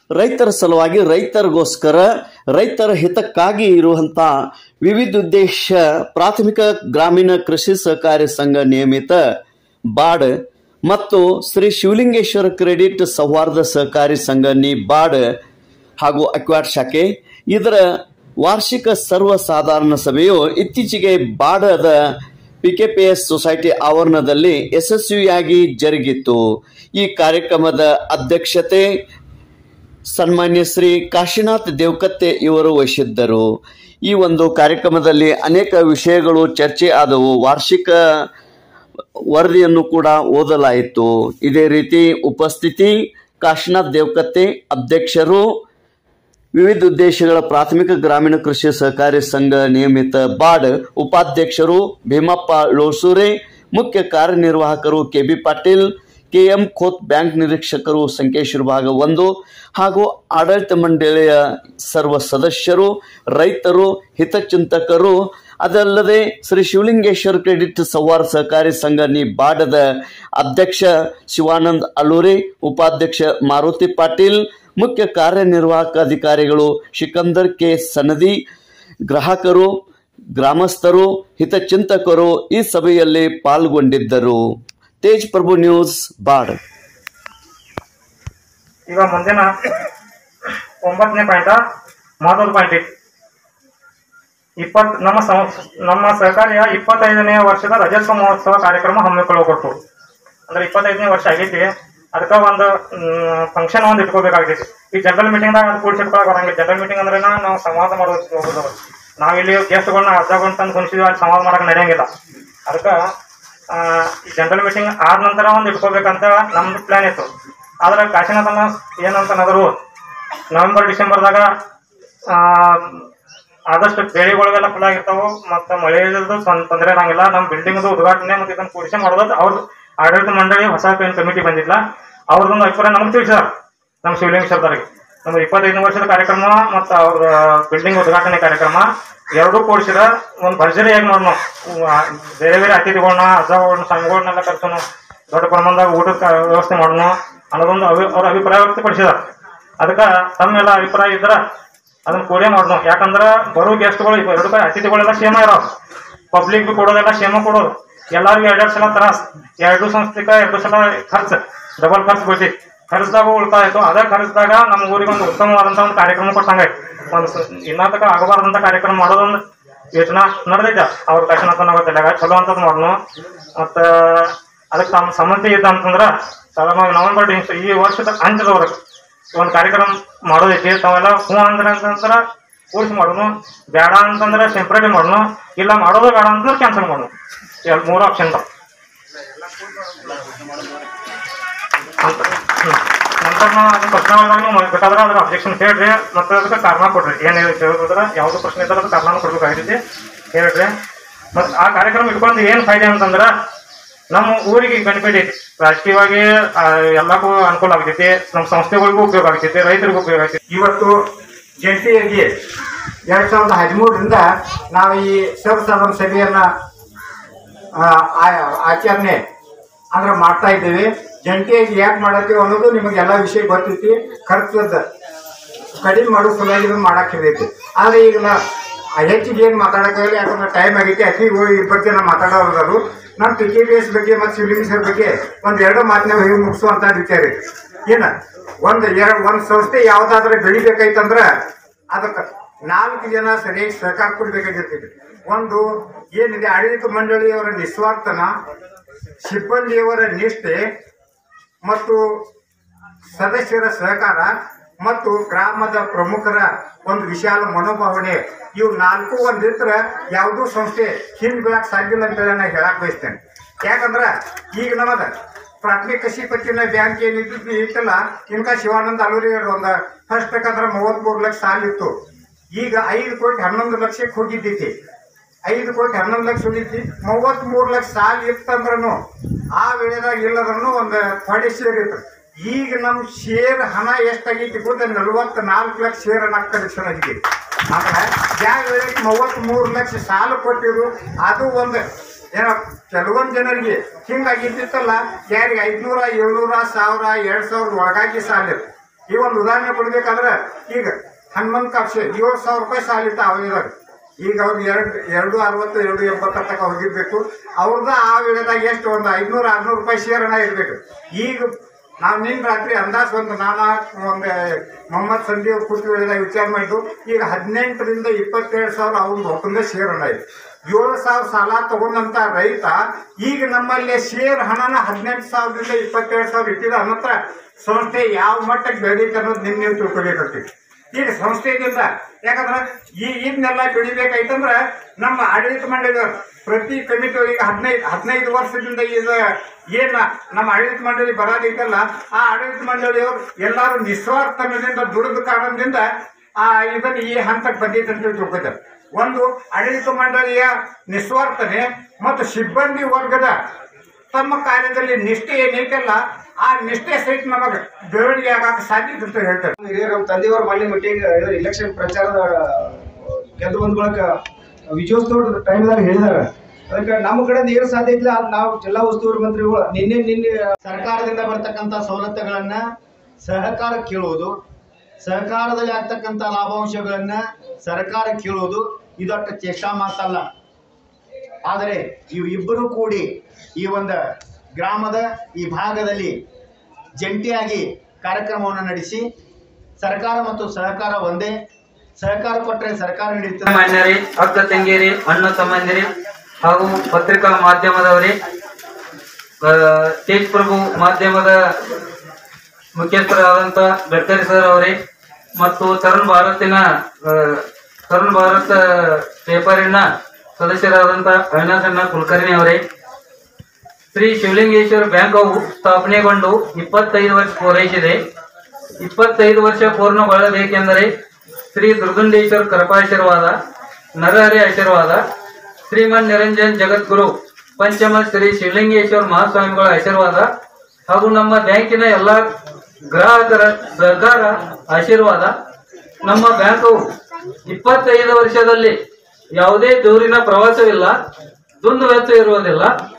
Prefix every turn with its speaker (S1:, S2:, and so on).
S1: ರೈತರ ಸಲುವಾಗಿ ರೈತರಿಗೋಸ್ಕರ ರೈತರ ಹಿತಕ್ಕಾಗಿ ಇರುವಂಥ ವಿವಿಧ ಉದ್ದೇಶ ಪ್ರಾಥಮಿಕ ಗ್ರಾಮೀಣ ಕೃಷಿ ಸಹಕಾರಿ ಸಂಘ ನಿಯಮಿತ ಬಾಡ್ ಮತ್ತು ಶ್ರೀ ಶಿವಲಿಂಗೇಶ್ವರ ಕ್ರೆಡಿಟ್ ಸೌಹಾರ್ದ ಸಹಕಾರಿ ಸಂಘ ನಿ ಬಾಡ್ ಹಾಗೂ ಅಕ್ವಾಟ್ ಶಾಖೆ ಇದರ ವಾರ್ಷಿಕ ಸರ್ವಸಾಧಾರಣ ಸಭೆಯು ಇತ್ತೀಚೆಗೆ ಬಾಡದ ಪಿಕೆಪಿಎಸ್ ಸೊಸೈಟಿ ಆವರಣದಲ್ಲಿ ಯಶಸ್ವಿಯಾಗಿ ಜರುಗಿತು ಈ ಕಾರ್ಯಕ್ರಮದ ಅಧ್ಯಕ್ಷತೆ ಸನ್ಮಾನ್ಯ ಶ್ರೀ ಕಾಶಿನಾಥ್ ದೇವಕತ್ತೆ ಇವರು ವಹಿಸಿದ್ದರು ಈ ಒಂದು ಕಾರ್ಯಕ್ರಮದಲ್ಲಿ ಅನೇಕ ವಿಷಯಗಳು ಚರ್ಚೆ ಆದವು ವಾರ್ಷಿಕ ವರದಿಯನ್ನು ಕೂಡ ಓದಲಾಯಿತು ಇದೇ ರೀತಿ ಉಪಸ್ಥಿತಿ ಕಾಶಿನಾಥ್ ದೇವಕತ್ತೆ ಅಧ್ಯಕ್ಷರು ವಿವಿಧ ಉದ್ದೇಶಗಳ ಪ್ರಾಥಮಿಕ ಗ್ರಾಮೀಣ ಕೃಷಿ ಸಹಕಾರಿ ಸಂಘ ನಿಯಮಿತ ಬಾಡ್ ಉಪಾಧ್ಯಕ್ಷರು ಭೀಮಪ್ಪ ಲೋಸೂರೆ ಮುಖ್ಯ ಕಾರ್ಯನಿರ್ವಾಹಕರು K B Patil KM Khot bank ನಿರೀಕ್ಷಕರು ಸಂಕೇಶ್ವರ ಭಾಗ ಒಂದು ಹಾಗೂ ಆಡಳಿತ ಮಂಡಳಿಯ ಸರ್ವ ಸದಸ್ಯರು ರೈತರು ಹಿತಚಿಂತಕರು ಅದಲ್ಲದೆ ಶ್ರೀ ಶಿವಲಿಂಗೇಶ್ವರ ಕ್ರೆಡಿಟ್ ಸೌಹಾರ್ದ ಸಹಕಾರಿ ಸಂಘ ನಿ ಬಾಡದ ಅಧ್ಯಕ್ಷ ಶಿವಾನಂದ್ ಅಲೂರಿ ಉಪಾಧ್ಯಕ್ಷ ಮಾರುತಿ ಪಾಟೀಲ್ ಮುಖ್ಯ ಕಾರ್ಯನಿರ್ವಾಹಕ ಅಧಿಕಾರಿಗಳು ಸಿಕಂದರ್ ಕೆ ಸನದಿ ಗ್ರಾಹಕರು ಗ್ರಾಮಸ್ಥರು ಹಿತಚಿಂತಕರು ಈ ಸಭೆಯಲ್ಲಿ ಪಾಲ್ಗೊಂಡಿದ್ದರು ತೇಜ್ ಪ್ರಭು ನ್ಯೂಸ್ ಬಾಡ್
S2: ಈಗ ಮುಂದಿನ ಒಂಬತ್ತನೇ ಪಾಯಿಂಟ್ ಮಹತ್ವದ ಪಾಯಿಂಟ್ ಇತ್ತು ಇಪ್ಪತ್ ನಮ್ಮ ಸಂ- ನಮ್ಮ ಸಹಕಾರಿಯ ಇಪ್ಪತ್ತೈದನೇ ವರ್ಷದ ರಜೋತ್ಸವ ಮಹೋತ್ಸವ ಕಾರ್ಯಕ್ರಮ ಹಮ್ಮಿಕೊಳ್ಳಬೇಕು ಅಂದ್ರೆ ಇಪ್ಪತ್ತೈದನೇ ವರ್ಷ ಆಗೈತಿ ಅದಕ್ಕೆ ಒಂದು ಫಂಕ್ಷನ್ ಒಂದು ಇಟ್ಕೋಬೇಕಾಗೈತಿ ಈ ಜನರಲ್ ಮೀಟಿಂಗ್ದಾಗ ಅದು ಕೂಡಿಸಿಟ್ಕೊಳಕ್ ಬರಂಗಿಲ್ಲ ಜನರಲ್ ಮೀಟಿಂಗ್ ಅಂದ್ರೆ ನಾವು ಸಂವಾದ ಮಾಡೋದು ಹೋಗೋದು ನಾವಿಲ್ಲಿ ಗೆಸ್ಟ್ಗಳನ್ನ ಅರ್ಧಗೊಂಡು ತಂದು ಕುಣಿಸಿದ್ವಿ ಅಲ್ಲಿ ಸಂವಾದ ಮಾಡಕ್ ನಡೆಯಂಗಿಲ್ಲ ಅದಕ್ಕೆ ಈ ಜನರಲ್ ಮೀಟಿಂಗ್ ಆದ ನಂತರ ಒಂದು ಇಟ್ಕೋಬೇಕಂತ ನಮ್ದು ಪ್ಲಾನ್ ಇತ್ತು ಆದ್ರೆ ಕಾಶಿನಾಥನ ಏನಂತಂದ್ರು ನವೆಂಬರ್ ಡಿಸೆಂಬರ್ದಾಗ ಆ, ಆದಷ್ಟು ಬೆಳೆಗಳಿಗೆಲ್ಲ ಫುಲ್ ಆಗಿರ್ತಾವು ಮತ್ತೆ ಮಳೆ ತೊಂದರೆ ಇರಂಗಿಲ್ಲ ನಮ್ಮ ಬಿಲ್ಡಿಂಗ್ದು ಉದ್ಘಾಟನೆ ಮತ್ತೆ ಇದನ್ನ ಕೂಡಿಸಿ ಮಾಡೋದು ಅವ್ರದ್ದು ಆಡಳಿತ ಮಂಡಳಿ ಹೊಸ ಏನು ಕಮಿಟಿ ಬಂದಿಲ್ಲ ಅವ್ರದ್ದೊಂದು ಅಭಿಪ್ರಾಯ ನಮ್ಗೆ ತಿಳಿಸ್ಯಾರ ನಮ್ಮ ಶಿವಲಿಂಗೇಶ್ವರದವ್ರಿಗೆ ನಮ್ಮ ಇಪ್ಪತ್ತೈದನೇ ವರ್ಷದ ಕಾರ್ಯಕ್ರಮ ಮತ್ತು ಅವ್ರ ಬಿಲ್ಡಿಂಗ್ ಉದ್ಘಾಟನೆ ಕಾರ್ಯಕ್ರಮ ಎರಡೂ ಕೂಡಿಸಿದ ಒಂದು ಭರ್ಜರಿಯಾಗಿ ಮಾಡೋಣ ಬೇರೆ ಬೇರೆ ಅತಿಥಿಗಳನ್ನ ಅಜ್ಜಗಳನ್ನ ಸ್ವಾಮಿಗಳನ್ನೆಲ್ಲ ಕರ್ಸೋಣ ದೊಡ್ಡ ಪ್ರಮಾಣದಾಗ ಊಟದ ವ್ಯವಸ್ಥೆ ಮಾಡೋಣ ಅನ್ನೋದೊಂದು ಅಭಿ ಅವ್ರ ಅಭಿಪ್ರಾಯ ವ್ಯಕ್ತಪಡಿಸಿದಾರೆ ಅದಕ್ಕೆ ತಮ್ಮೆಲ್ಲ ಅಭಿಪ್ರಾಯ ಇದ್ರ ಅದನ್ನ ಕೂಡೇ ಮಾಡೋಣ ಯಾಕಂದ್ರ ಬರೋ ಗೆಸ್ಟ್ಗಳು ಎರಡು ರೂಪಾಯಿ ಅತಿಥಿಗಳೆಲ್ಲ ಕ್ಷೇಮ ಇರೋ ಪಬ್ಲಿಕ್ ಕೊಡೋದೆಲ್ಲ ಕ್ಷೇಮ ಕೊಡೋದು ಎಲ್ಲಾರ್ಗು ಎರಡೆರಡು ಸಲ ತ್ರಾಸ್ ಎರಡು ಸಂಸ್ಥೆಗೆ ಎರಡು ಸಲ ಖರ್ಚು ಡಬಲ್ ಖರ್ಚು ಬೀಳ್ತಿ ಖರ್ಚ್ದಾಗ ಉಳಿತಾಯ ಆಯ್ತು ಅದೇ ಖರ್ಚ್ದಾಗ ನಮ್ಮ ಊರಿಗೆ ಒಂದು ಉತ್ತಮವಾದಂತ ಒಂದು ಕಾರ್ಯಕ್ರಮ ಕೊಟ್ಟಂಗಾಯ್ತು ಒಂದು ಸ- ಇನ್ನತಕ ಆಗಬಾರ್ದಂತ ಕಾರ್ಯಕ್ರಮ ಮಾಡೋದೊಂದು ಯೋಚನಾ ನಡೆದೈತೆ ಅವ್ರ ಕಶನತನ ಗೊತ್ತಿಲ್ಲ ಚಲೋ ಅಂತದ್ ಮಾಡೋಣ ಮತ್ತ ಅದಕ್ಕೆ ತಮ್ಮ ಸಮ್ಮತಿ ಇದ್ದ ಅಂತಂದ್ರ ಸಾಧಾರಣ ನವೆಂಬರ್ ಡಿಸ್- ಈ ವರ್ಷದ ಅಂತ್ಯದವರೆಗೆ ಒಂದು ಕಾರ್ಯಕ್ರಮ ಮಾಡೋದೈತಿ ತಾವೆಲ್ಲ ಹ್ಞೂ ಅಂದ್ರೆ ಅಂತಂದ್ರ ಕೂಡಿಸಿ ಮಾಡೋನು ಬೇಡ ಅಂತಂದ್ರೆ ಸೆಪ್ರೇಟ್ ಮಾಡೋನು ಇಲ್ಲ ಮಾಡೋದು ಬೇಡ ಅಂತಂದ್ರೆ ಕ್ಯಾನ್ಸಲ್ ಮಾಡೋನು ಎರಡು ಮೂರು ಆಪ್ಷನ್ ಅಂತ ಹ್ಮ್. ನಂತರ ನಾವು ಅದನ್ನ ಪ್ರಶ್ನೆಗಳನ್ನು ಬೇಕಾದ್ರೆ ಅದ್ರ ಅಬ್ಜೆಕ್ಷನ್ ಹೇಳ್ರಿ ಮತ್ತೆ ಅದಕ್ಕೆ ಕಾರಣ ಕೊಡ್ರಿ ಏನು ಹೇಳಿದ್ರೆ ಯಾವ್ದು ಪ್ರಶ್ನೆ ಇದ್ರೆ ಅದಕ್ಕೆ ಕಾರಣ ಕೊಡ್ಬೇಕಾಗಿರ್ತೈತಿ ಹೇಳ್ರಿ ಮತ್ತೆ ಆ ಕಾರ್ಯಕ್ರಮ ಇಟ್ಕೊಂಡು ಏನು ಫಾಯ್ದೆ ಅಂತಂದ್ರ ನಮ್ಮ ಊರಿಗೆ ಬೆನಿಫಿಟ್ ಐತಿ ರಾಜಕೀಯವಾಗಿ ಆ, ಎಲ್ಲಕ್ಕೂ ಅನುಕೂಲ ಆಗ್ತೈತಿ ನಮ್ಮ ಸಂಸ್ಥೆಗಳಿಗೂ ಉಪಯೋಗ ಆಗ್ತೈತಿ ರೈತರಿಗೂ ಉಪಯೋಗ ಆಗ್ತೈತಿ
S3: ಇವತ್ತು ಜಂಟಿಯಾಗಿ ಎರಡ್ ಸಾವಿರದ ಹದಿಮೂರರಿಂದ ನಾವು ಈ ಸರ್ವಸಾಧಾರಣ ಸಭೆಯನ್ನ ಆ, ಆ- ಆಚರಣೆ ಅಂದ್ರೆ ಮಾಡ್ತಾ ಇದ್ದೀವಿ ಜಂಟಿಯಾಗಿ ಯಾಕೆ ಮಾಡತ್ತೀವಿ ಅನ್ನೋದು ನಿಮಗೆ ಎಲ್ಲ ವಿಷಯ ಗೊತ್ತೈತಿ ಖರ್ಚದ ಕಡಿಮೆ ಮಾಡೋ ಸಲುವಾಗಿ ಇದನ್ನ ಮಾಡಕ್ ಹಿಡಿದೈತಿ ಆದ್ರೆ ಈಗ ನಾ ಆ ಹೆಚ್ಚಿಗೆ ಏನು ಮಾತಾಡಕ್ಕಾಗಲ್ಲ ಯಾಕಂದ್ರೆ ಟೈಮ್ ಆಗೈತಿ ಅತಿ ಇದ್ರ ಬಗ್ಗೆ ನಾ ಮಾತಾಡೋರು ನಮ್ಮ ಪಿ ಕೆ ಬಿ ಎಸ್ ಬಗ್ಗೆ ಮತ್ತು ಶಿವಲಿಂಗೇಶ್ವರ ಬಗ್ಗೆ ಒಂದ್ ಎರಡು ಮಾತಿನ ಹೇಳಿ ಮುಗಿಸುವಂತ ವಿಚಾರ ಐತಿ ಏನ ಒಂದ್ ಎರಡು ಒಂದ್ ಸಂಸ್ಥೆ ಯಾವ್ದಾದ್ರೆ ಬೆಳಿಬೇಕಾಯ್ತಂದ್ರ ಅದಕ್ಕೆ ನಾಲ್ಕು ಜನ ಸರಿಯಾಗಿ ಸಹಕಾರ ಕೊಡ್ಬೇಕಾಗಿರ್ತೈತಿ ಒಂದು ಏನಿದೆ ಆಡಳಿತ ಮಂಡಳಿಯವರ ನಿಸ್ವಾರ್ಥನ ಸಿಬ್ಬಂದಿಯವರ ನಿಷ್ಠೆ ಮತ್ತು ಸದಸ್ಯರ ಸಹಕಾರ ಮತ್ತು ಗ್ರಾಮದ ಪ್ರಮುಖರ ಒಂದು ವಿಶಾಲ ಮನೋಭಾವನೆ ಇವು ನಾಲ್ಕು ಒಂದಿದ್ರ ಯಾವುದೂ ಸಂಸ್ಥೆ ಹಿಂದ್ ಬೀಳಕ್ ಸಾಧ್ಯ ಇಲ್ಲ ಅಂತ ನಾನು ಹೇಳಕ್ ಬಯಸ್ತೇನೆ ಯಾಕಂದ್ರ ಈಗ ನಮ್ಮದ ಪ್ರಾಥಮಿಕ ಕೃಷಿ ಪತ್ತಿನ ಬ್ಯಾಂಕ್ ಏನಿದ್ದು ಇತ್ತಲ್ಲ ಇನ್ಕ ಶಿವಾನಂದ ಅಲೂರಿ ಒಂದು ಫಸ್ಟ್ ಅಂದ್ರೆ ಮೂವತ್ಮೂರು ಲಕ್ಷ ಸಾಲ ಇತ್ತು ಈಗ ಐದು ಕೋಟಿ ಹನ್ನೊಂದು ಲಕ್ಷಕ್ಕೆ ಹೋಗಿದ್ದೈತಿ ಐದು ಕೋಟಿ ಹನ್ನೊಂದು ಲಕ್ಷ ಉಳಿತಿ ಮೂವತ್ತ್ ಮೂರು ಲಕ್ಷ ಸಾಲ ಇತ್ತಂದ್ರೂ ಆ ವೇಳೆದಾಗ ಇಲ್ಲದ್ರೂ ಒಂದು ಥರ್ಟಿ ಶೇರ್ ಇತ್ತು ಈಗ ನಮ್ಮ ಶೇರ್ ಹಣ ಎಷ್ಟಾಗೈತಿ ಗೊತ್ತ ನಲವತ್ತ್ ನಾಲ್ಕು ಲಕ್ಷ ಶೇರ್ ಹಣ ಕಲೆಕ್ಷನ್ ಆಗಿದೆ ಆದ್ರೆ ಯಾವ ವೇಳೆಗೆ ಮೂವತ್ತ್ ಮೂರು ಲಕ್ಷ ಸಾಲ ಕೊಟ್ಟಿರು ಅದು ಒಂದು ಏನೋ ಕೆಲವೊಂದು ಜನರಿಗೆ ಹಿಂಗಾಗಿದ್ದಿತ್ತಲ್ಲ ಯಾರಿಗೆ ಐದ್ನೂರ ಏಳ್ನೂರ ಸಾವಿರ ಎರಡ್ ಸಾವಿರದ ಒಳಗಾಗಿ ಸಾಲ ಇತ್ತು ಈ ಒಂದು ಉದಾಹರಣೆ ಕೊಡ್ಬೇಕಾದ್ರೆ ಈಗ ಹನುಮಂತ ಕಾಪ್ಸೆ ಏಳು ಸಾವಿರ ರೂಪಾಯಿ ಸಾಲಿತ್ತ ಅವಾಗ ಈಗ ಅವ್ರಿಗೆ ಎರಡು ಎರಡು ಅರವತ್ತು ಎರಡು ಎಪ್ಪತ್ತರ ತನಕ ಹೋಗಿರ್ಬೇಕು ಅವ್ರದ್ದು ಆ ವೇಳೆದಾಗ ಎಷ್ಟು ಒಂದು ಐದ್ನೂರು ಆರ್ನೂರು ರೂಪಾಯಿ ಶೇರ್ ಹಣ ಇರಬೇಕು ಈಗ ನಾವು ನಿನ್ನ ರಾತ್ರಿ ಅಂದಾಜು ಒಂದು ನಾನಾ ಒಂದು ಮೊಹಮ್ಮದ್ ಸಂದೀಪ್ ಕೂತು ವೇಳೆದಾಗ ವಿಚಾರ ಮಾಡಿದ್ದು ಈಗ ಹದಿನೆಂಟರಿಂದ ಇಪ್ಪತ್ತೆರಡು ಸಾವಿರ ಅವ್ರದ್ದು ಒಪ್ಪಂದ ಶೇರ್ ಹಣ ಇದೆ ಏಳು ಸಾವಿರ ಸಾಲ ತಗೊಂಡಂತ ರೈತ ಈಗ ನಮ್ಮಲ್ಲಿ ಶೇರ್ ಹಣನ ಹದಿನೆಂಟು ಸಾವಿರದಿಂದ ಇಪ್ಪತ್ತೆರಡು ಸಾವಿರ ಇಟ್ಟಿದ ಅನ್ನತ್ರ ಸಂಸ್ಥೆ ಯಾವ ಮಟ್ಟಕ್ಕೆ ಬೆಳೀತೆ ಅನ್ನೋದು ನಿನ್ನ ನೀವು ತಿಳ್ಕೊಬೇಕಾಗ್ತೈತಿ ಈಗ ಸಂಸ್ಥೆಯಿಂದ ಯಾಕಂದ್ರೆ ಈ ಇದನ್ನೆಲ್ಲ ಬೆಳಿಬೇಕಾಯ್ತಂದ್ರ ನಮ್ಮ ಆಡಳಿತ ಮಂಡಳಿಯವರು ಪ್ರತಿ ಕಮಿಟಿ ಈಗ ಹದಿನೈದು ಹದಿನೈದು ವರ್ಷದಿಂದ ಇದು ಏನ ನಮ್ಮ ಆಡಳಿತ ಮಂಡಳಿ ಬರೋದೈತಲ್ಲ ಆ ಆಡಳಿತ ಮಂಡಳಿಯವರು ಎಲ್ಲರೂ ನಿಸ್ವಾರ್ಥದಿಂದ ದುಡಿದ ಕಾರಣದಿಂದ ಆ ಇದನ್ನ ಈ ಹಂತಕ್ಕೆ ಬಂದೈತೆ ಅಂತ ತಿಳ್ಕೊತಾರೆ ಒಂದು ಆಡಳಿತ ಮಂಡಳಿಯ ನಿಸ್ವಾರ್ಥನೆ ಮತ್ತು ಸಿಬ್ಬಂದಿ ವರ್ಗದ ತಮ್ಮ ಕಾರ್ಯದಲ್ಲಿ ನಿಷ್ಠೆ ಏನೈತಲ್ಲ ಆ ನಿಷ್ಠೆ ಸಹಿತ ನಮಗೆ ಬೆಳವಣಿಗೆ ಆಗಕ್ಕೆ ಸಾಧ್ಯತೆ ಅಂತ ಹೇಳ್ತಾರೆ
S4: ಹಿರಿಯರು ನಮ್ಮ ತಂದೆಯವ್ರ ಮನೆ ಮೀಟಿಂಗ್ ಇಲೆಕ್ಷನ್ ಪ್ರಚಾರದ ಗೆದ್ದು ಬಂದ ಬಳಕ ವಿಜಯೋತ್ಸವ ಟೈಮ್ದಾಗ ಹೇಳಿದಾರೆ ಅದಕ್ಕೆ ನಮ್ಮ ಕಡೆಯಿಂದ ಏನು ಸಾಧ್ಯ ಇಲ್ಲ ಅದ್ ನಾವು ಜಿಲ್ಲಾ ಉಸ್ತುವಾರಿ ಮಂತ್ರಿಗಳು ನಿನ್ನೆ ನಿನ್ನೆ
S1: ಸರ್ಕಾರದಿಂದ ಬರ್ತಕ್ಕಂಥ ಸವಲತ್ತುಗಳನ್ನ ಸಹಕಾರ ಕೇಳುವುದು ಸಹಕಾರದಲ್ಲಿ ಆಗ್ತಕ್ಕಂಥ ಲಾಭಾಂಶಗಳನ್ನ ಸರ್ಕಾರ ಕೇಳುವುದು ಇದೊಟ್ಟು ಚೇಷ್ಟಾ ಮಾತಲ್ಲ ಆದರೆ ಇವು ಇಬ್ಬರು ಕೂಡಿ ಈ ಒಂದು ಗ್ರಾಮದ ಈ ಭಾಗದಲ್ಲಿ ಜಂಟಿಯಾಗಿ ಕಾರ್ಯಕ್ರಮವನ್ನು ನಡೆಸಿ ಸರ್ಕಾರ ಮತ್ತು ಸಹಕಾರ ಒಂದೇ ಸಹಕಾರ ಕೊಟ್ಟರೆ ಸರ್ಕಾರ ನೀಡುತ್ತದೆ
S5: ಮಾನ್ಯರೇ ಅಕ್ಕ ತಂಗಿಯರೇ ಅಣ್ಣ ತಮ್ಮಂದಿರೇ ಹಾಗೂ ಪತ್ರಿಕಾ ಮಾಧ್ಯಮದವರೇ ಆ, ತೇಜ್ ಪ್ರಭು ಮಾಧ್ಯಮದ ಮುಖ್ಯಸ್ಥರಾದಂಥ ಗಡ್ಕರಿ ಸರ್ ಅವರೇ ಮತ್ತು ತರುಣ್ ಭಾರತಿನ ಆ, ತರುಣ್ ಭಾರತ್ ಪೇಪರಿನ ಸದಸ್ಯರಾದಂಥ ಅವಿನಾಶಣ್ಣ ಕುಲಕರ್ಣಿ ಅವರೇ ಶ್ರೀ ಶಿವಲಿಂಗೇಶ್ವರ ಬ್ಯಾಂಕವು ಸ್ಥಾಪನೆಗೊಂಡು ಇಪ್ಪತ್ತೈದು ವರ್ಷ ಪೂರೈಸಿದೆ ಇಪ್ಪತ್ತೈದು ವರ್ಷ ಪೂರ್ಣಗೊಳ್ಳಬೇಕೆಂದರೆ ಶ್ರೀ ದುರ್ಗುಂಡೇಶ್ವರ ಕೃಪಾಶೀರ್ವಾದ ನರಹರಿ ಆಶೀರ್ವಾದ ಶ್ರೀಮನ್ ನಿರಂಜನ್ ಜಗದ್ಗುರು ಪಂಚಮ ಶ್ರೀ ಶಿವಲಿಂಗೇಶ್ವರ ಮಹಾಸ್ವಾಮಿಗಳ ಆಶೀರ್ವಾದ ಹಾಗೂ ನಮ್ಮ ಬ್ಯಾಂಕಿನ ಎಲ್ಲ ಗ್ರಾಹಕರ ಸಹಕಾರ ಆಶೀರ್ವಾದ ನಮ್ಮ ಬ್ಯಾಂಕು ಇಪ್ಪತ್ತೈದು ವರ್ಷದಲ್ಲಿ ಯಾವುದೇ ದೂರಿನ ಪ್ರವಾಸವಿಲ್ಲ ದುಂದು ವೆಚ್ಚ ಇರುವುದಿಲ್ಲ